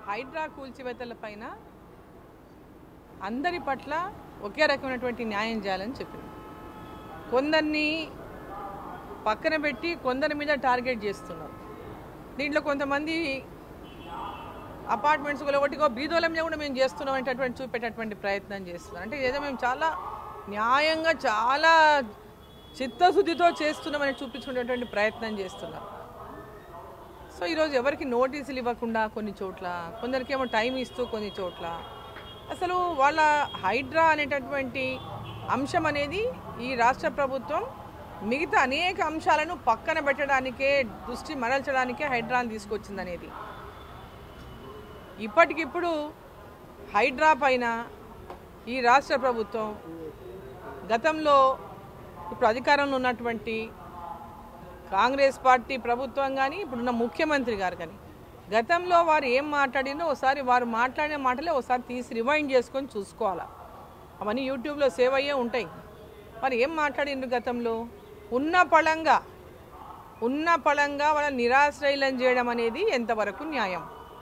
హైడ్రా కూల్చివేతల పైన అందరి పట్ల ఒకే రకమైనటువంటి న్యాయం చేయాలని చెప్పింది కొందరిని పక్కన పెట్టి కొందరి మీద టార్గెట్ చేస్తున్నారు దీంట్లో కొంతమంది అపార్ట్మెంట్స్ ఒకటిగో బీదోల మీద కూడా మేము చేస్తున్నాం అనేటటువంటి చూపేటటువంటి ప్రయత్నం చేస్తున్నారు అంటే ఏదో మేము చాలా న్యాయంగా చాలా చిత్తశుద్ధితో చేస్తున్నామని చూపించుకునేటువంటి ప్రయత్నం చేస్తున్నారు సో ఈరోజు ఎవరికి నోటీసులు ఇవ్వకుండా కొన్ని చోట్ల కొందరికి ఏమో టైం ఇస్తూ కొన్ని చోట్ల అసలు వాళ్ళ హైడ్రా అనేటటువంటి అంశం అనేది ఈ రాష్ట్ర ప్రభుత్వం మిగతా అనేక అంశాలను పక్కన పెట్టడానికే దృష్టి మరల్చడానికే హైడ్రాని తీసుకొచ్చింది అనేది ఇప్పటికిప్పుడు హైడ్రా పైన ఈ రాష్ట్ర ప్రభుత్వం గతంలో ఇప్పుడు అధికారంలో ఉన్నటువంటి కాంగ్రెస్ పార్టీ ప్రభుత్వం కానీ ఇప్పుడున్న ముఖ్యమంత్రి గారు కానీ గతంలో వారు ఏం మాట్లాడినో ఒకసారి వారు మాట్లాడిన మాటలే ఒకసారి తీసి రివైండ్ చేసుకొని చూసుకోవాలా అవన్నీ యూట్యూబ్లో సేవ్ అయ్యే ఉంటాయి మరి ఏం మాట్లాడిండ్రు గతంలో ఉన్న పళంగా ఉన్న పళంగా వాళ్ళ నిరాశ్రయులం చేయడం అనేది ఎంతవరకు న్యాయం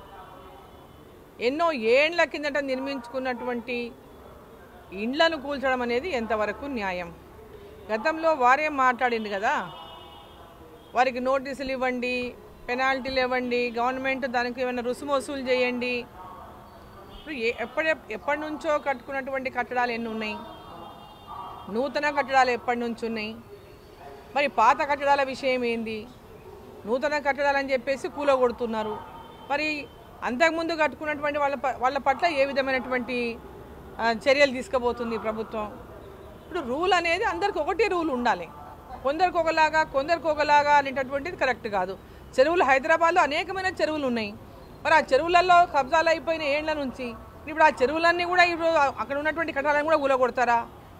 ఎన్నో ఏండ్ల కిందట నిర్మించుకున్నటువంటి ఇండ్లను కూల్చడం అనేది ఎంతవరకు న్యాయం గతంలో వారేం మాట్లాడింది కదా వారికి నోటీసులు ఇవ్వండి పెనాల్టీలు ఇవ్వండి గవర్నమెంట్ దానికి ఏమైనా రుసుము వసూలు చేయండి ఇప్పుడు ఏ ఎప్పటి ఎప్పటి నుంచో కట్టుకున్నటువంటి కట్టడాలు ఎన్ని ఉన్నాయి నూతన కట్టడాలు ఎప్పటి నుంచి ఉన్నాయి మరి పాత కట్టడాల విషయం ఏంది నూతన కట్టడాలని చెప్పేసి కూలగొడుతున్నారు మరి అంతకుముందు కట్టుకున్నటువంటి వాళ్ళ ప- వాళ్ళ పట్ల ఏ విధమైనటువంటి ఆ, చర్యలు తీసుకుపోతుంది ప్రభుత్వం ఇప్పుడు రూల్ అనేది అందరికి ఒకటే రూల్ ఉండాలి కొందరికి ఒకలాగా కొందరికి ఒకలాగా అనేటటువంటిది కరెక్ట్ కాదు చెరువులు హైదరాబాద్లో అనేకమైన చెరువులు ఉన్నాయి మరి ఆ చెరువులలో కబ్జాలు అయిపోయిన ఏండ్ల నుంచి ఇప్పుడు ఆ చెరువులన్నీ కూడా ఇప్పుడు అక్కడ ఉన్నటువంటి కట్టాలని కూడా ఊలగొడతారా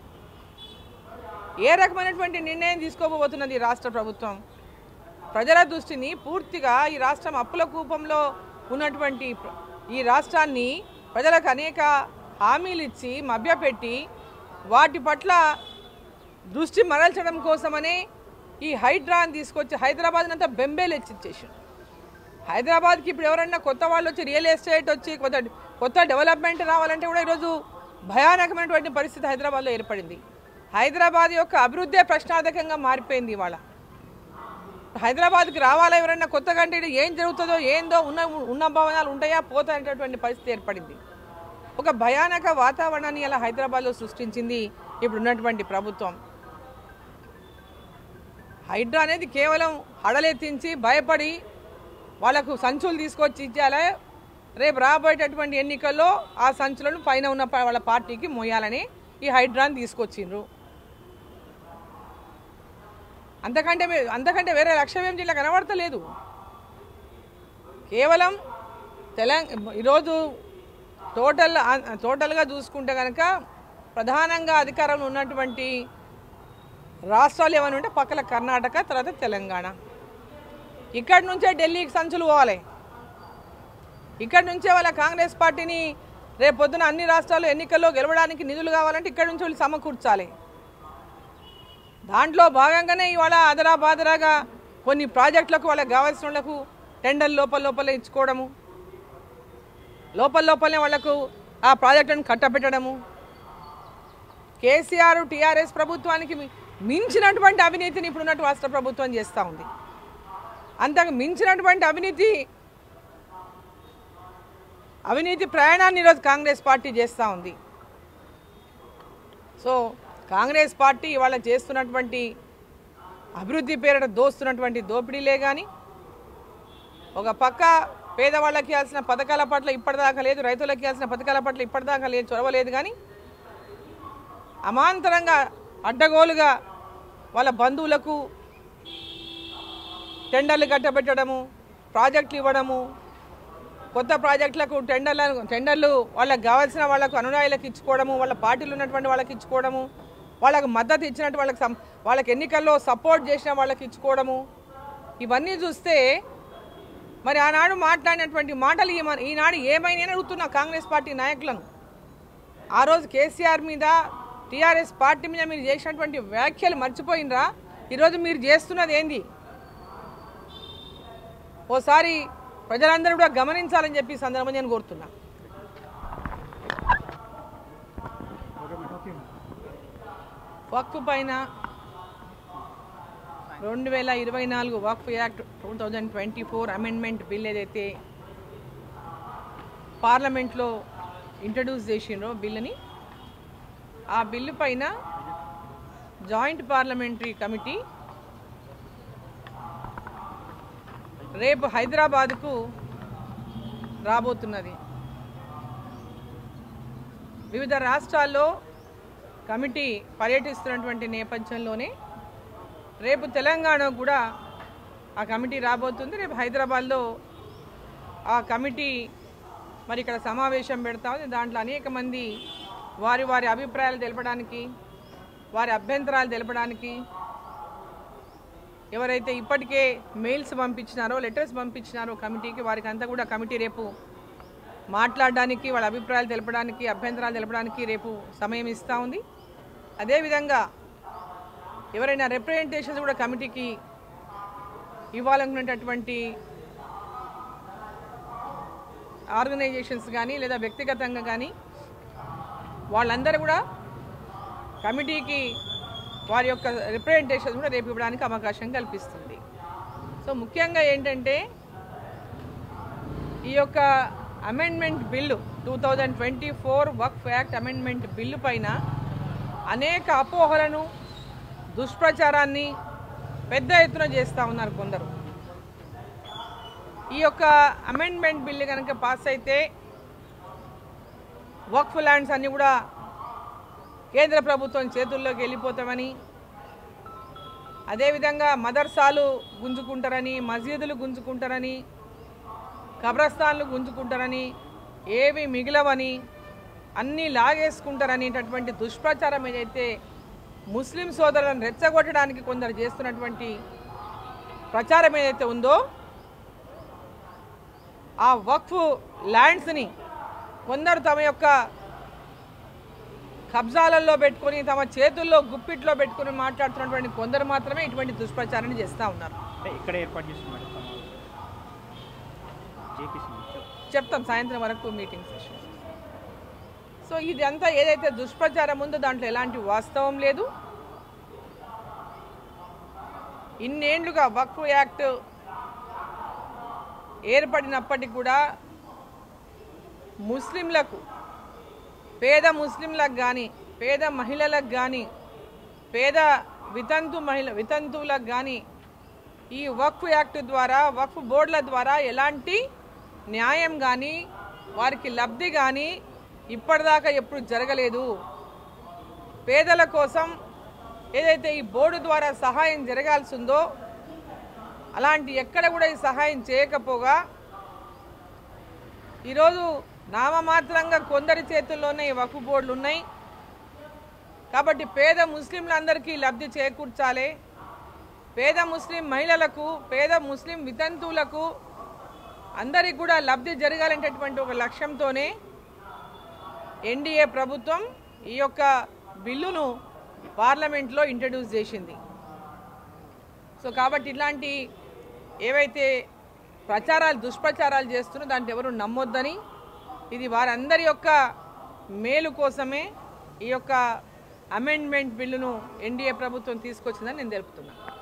ఏ రకమైనటువంటి నిర్ణయం తీసుకోబోతున్నది ఈ రాష్ట్ర ప్రభుత్వం ప్రజల దృష్టిని పూర్తిగా ఈ రాష్ట్రం అప్పుల కూపంలో ఉన్నటువంటి ప్ర- ఈ రాష్ట్రాన్ని ప్రజలకు అనేక హామీలు ఇచ్చి మభ్యపెట్టి వాటి పట్ల దృష్టి మరల్చడం కోసమనే ఈ హైడ్రాని తీసుకొచ్చి హైదరాబాద్ అంతా బెంబేలు ఎచ్చిచ్చేసి హైదరాబాద్కి ఇప్పుడు ఎవరన్నా కొత్త వాళ్ళు వచ్చి రియల్ ఎస్టేట్ వచ్చి కొత్త కొత్త డెవలప్మెంట్ రావాలంటే కూడా ఈరోజు భయానకమైనటువంటి పరిస్థితి హైదరాబాద్లో ఏర్పడింది హైదరాబాద్ యొక్క అభివృద్ధే ప్రశ్నార్థకంగా మారిపోయింది ఇవాళ హైదరాబాద్కి రావాలా ఎవరైనా కొత్తగా అంటే ఈడ ఏం జరుగుతుందో ఏందో ఉన్న ఉన్న భవనాలు ఉంటాయా పోతాయనేటటువంటి పరిస్థితి ఏర్పడింది ఒక భయానక వాతావరణాన్ని అలా హైదరాబాద్లో సృష్టించింది ఇప్పుడు ఉన్నటువంటి ప్రభుత్వం హైడ్రా అనేది కేవలం హడలెత్తించి భయపడి వాళ్ళకు సంచులు తీసుకొచ్చి ఇచ్చేయాలి రేపు రాబోయేటటువంటి ఎన్నికల్లో ఆ సంచులను పైన ఉన్న ప- వాళ్ళ పార్టీకి మోయాలని ఈ హైడ్రాని తీసుకొచ్చిండ్రు అంతకంటే వే- అంతకంటే వేరే లక్ష్యం ఏం జిల్లా కనబడతలేదు కేవలం తెలంగాణ ఈరోజు టోటల్ ఆ- టోటల్గా చూసుకుంటే కనుక ప్రధానంగా అధికారంలో ఉన్నటువంటి రాష్ట్రాలు ఏమైనా ఉంటే పక్కల కర్ణాటక తర్వాత తెలంగాణ ఇక్కడి నుంచే ఢిల్లీకి సంచులు పోవాలి ఇక్కడి నుంచే వాళ్ళ కాంగ్రెస్ పార్టీని రేపు పొద్దున అన్ని రాష్ట్రాలు ఎన్నికల్లో గెలవడానికి నిధులు కావాలంటే ఇక్కడి నుంచి వాళ్ళు సమకూర్చాలి దాంట్లో భాగంగానే ఇవాళ అదరా బాదరాగా కొన్ని ప్రాజెక్టులకు వాళ్ళకి కావాల్సిన వాళ్ళకు టెండర్ లోపల లోపల ఇచ్చుకోవడము లోపల లోపలనే వాళ్లకు ఆ ప్రాజెక్టును కట్టబెట్టడము కేసీఆర్ టీఆర్ఎస్ ప్రభుత్వానికి మి- మించినటువంటి అవినీతిని ఇప్పుడున్నట్టు రాష్ట్ర ప్రభుత్వం చేస్తూ ఉంది అంతకు మించినటువంటి అవినీతి అవినీతి ప్రయాణాన్ని ఈరోజు కాంగ్రెస్ పార్టీ చేస్తూ ఉంది సో కాంగ్రెస్ పార్టీ ఇవాళ చేస్తున్నటువంటి అభివృద్ధి పేరిట దోస్తున్నటువంటి దోపిడీలే కానీ ఒక పక్క పేదవాళ్ళకి ఇవ్వాల్సిన పథకాల పట్ల ఇప్పటిదాకా లేదు రైతులకు ఇవ్వాల్సిన పథకాల పట్ల ఇప్పటిదాకా లేదు చొరవలేదు కానీ అమాంతరంగా అడ్డగోలుగా వాళ్ళ బంధువులకు టెండర్లు కట్టబెట్టడము ప్రాజెక్టులు ఇవ్వడము కొత్త ప్రాజెక్టులకు టెండర్లను టెండర్లు వాళ్ళకి కావాల్సిన వాళ్ళకు అనునాయులకు ఇచ్చుకోవడము వాళ్ళ పార్టీలు ఉన్నటువంటి వాళ్ళకి ఇచ్చుకోవడము వాళ్ళకు మద్దతు ఇచ్చినట్టు వాళ్ళకి సం- వాళ్ళకి ఎన్నికల్లో సపోర్ట్ చేసిన వాళ్ళకి ఇచ్చుకోవడము ఇవన్నీ చూస్తే మరి ఆనాడు మాట్లాడినటువంటి మాటలు ఏమ- ఈనాడు ఏమైనా అడుగుతున్నా కాంగ్రెస్ పార్టీ నాయకులను ఆ రోజు కేసీఆర్ మీద టీఆర్ఎస్ పార్టీ మీద మీరు చేసినటువంటి వ్యాఖ్యలు మర్చిపోయినరా ఈరోజు మీరు చేస్తున్నది ఏంది ఓసారి ప్రజలందరూ కూడా గమనించాలని చెప్పి ఈ సందర్భంగా నేను కోరుతున్నా వక్ఫ్ పైన రెండు వేల ఇరవై నాలుగు Waqf act two thousand twenty four amendment bill ఏదైతే పార్లమెంట్లో ఇంట్రడ్యూస్ చేసిండ్రో బిల్లుని ఆ బిల్లు పైన జాయింట్ పార్లమెంటరీ కమిటీ రేపు హైదరాబాద్కు రాబోతున్నది వివిధ రాష్ట్రాల్లో కమిటీ పర్యటిస్తున్నటువంటి నేపథ్యంలోనే రేపు తెలంగాణ కూడా ఆ కమిటీ రాబోతుంది రేపు హైదరాబాద్లో ఆ కమిటీ మరి ఇక్కడ సమావేశం పెడతా ఉంది దాంట్లో అనేక మంది వారి వారి అభిప్రాయాలు తెలపడానికి వారి అభ్యంతరాలు తెలపడానికి ఎవరైతే ఇప్పటికే మెయిల్స్ పంపించినారో లెటర్స్ పంపించినారో కమిటీకి వారికి అంతా కూడా కమిటీ రేపు మాట్లాడడానికి వాళ్ళ అభిప్రాయాలు తెలపడానికి అభ్యంతరాలు తెలపడానికి రేపు సమయం ఇస్తూ ఉంది అదేవిధంగా ఎవరైనా రిప్రజెంటేషన్స్ కూడా కమిటీకి ఇవ్వాలనుకునేటటువంటి ఆర్గనైజేషన్స్ కానీ లేదా వ్యక్తిగతంగా కానీ వాళ్ళందరూ కూడా కమిటీకి వారి యొక్క రిప్రజెంటేషన్స్ కూడా రేపు ఇవ్వడానికి అవకాశం కల్పిస్తుంది సో ముఖ్యంగా ఏంటంటే ఈ యొక్క amendment bill two thousand twenty four Waqf act amendment bill పైన అనేక అపోహలను దుష్ప్రచారాన్ని పెద్ద ఎత్తున చేస్తూ ఉన్నారు కొందరు ఈ యొక్క అమెండ్మెంట్ బిల్లు కనుక పాస్ అయితే వక్ఫ్ ల్యాండ్స్ అన్నీ కూడా కేంద్ర ప్రభుత్వం చేతుల్లోకి వెళ్ళిపోతామని అదేవిధంగా మదర్సాలు గుంజుకుంటారని మసీదులు గుంజుకుంటారని కబ్రస్థాన్లు గుంజుకుంటారని ఏవి మిగిలవని అన్నీ లాగేసుకుంటారనేటటువంటి దుష్ప్రచారం ఏదైతే ముస్లిం సోదరులను రెచ్చగొట్టడానికి కొందరు చేస్తున్నటువంటి ప్రచారం ఏదైతే ఉందో ఆ వక్ఫ్ ల్యాండ్స్ని కొందరు తమ యొక్క కబ్జాలలో పెట్టుకొని తమ చేతుల్లో గుప్పిట్లో పెట్టుకొని మాట్లాడుతున్నటువంటి కొందరు మాత్రమే ఇటువంటి దుష్ప్రచారాన్ని చేస్తూ ఉన్నారు అంటే ఇక్కడ ఏర్పాటు చేస్తున్నారు సమావేశం జేపీసీ చెప్తాం సాయంత్రం వరకు మీటింగ్ సెషన్ సో ఇదంతా ఏదైతే దుష్ప్రచారం ఉందో దాంట్లో ఎలాంటి వాస్తవం లేదు ఇన్నేళ్లుగా వక్ఫ్ యాక్ట్ ఏర్పడినప్పటికి కూడా ముస్లింలకు పేద ముస్లింలకు కానీ పేద మహిళలకు కానీ పేద వితంతు మహిళ వితంతువులకు కానీ ఈ వక్ఫ్ యాక్ట్ ద్వారా వక్ఫ్ బోర్డుల ద్వారా ఎలాంటి న్యాయం కానీ వారికి లబ్ధి కానీ ఇప్పటిదాకా ఎప్పుడు జరగలేదు పేదల కోసం ఏదైతే ఈ బోర్డు ద్వారా సహాయం జరగాల్సి ఉందో అలాంటి ఎక్కడ కూడా ఈ సహాయం చేయకపోగా ఈరోజు నామమాత్రంగా కొందరి చేతుల్లోనే ఈ వక్ఫ్ బోర్డులు ఉన్నాయి కాబట్టి పేద ముస్లింలందరికీ లబ్ధి చేకూర్చాలి పేద ముస్లిం మహిళలకు పేద ముస్లిం వితంతువులకు అందరికి కూడా లబ్ధి జరగాలనేటటువంటి ఒక లక్ష్యంతోనే ఎన్డీఏ ప్రభుత్వం ఈ యొక్క బిల్లును పార్లమెంట్లో ఇంట్రడ్యూస్ చేసింది సో కాబట్టి ఇట్లాంటి ఏవైతే ప్రచారాలు దుష్ప్రచారాలు చేస్తున్నారో దాంట్లో ఎవరు నమ్మొద్దని ఇది వారందరి యొక్క మేలు కోసమే ఈ యొక్క అమెండ్మెంట్ బిల్లును ఎన్డీఏ ప్రభుత్వం తీసుకొచ్చిందని నేను తెలుపుతున్నాను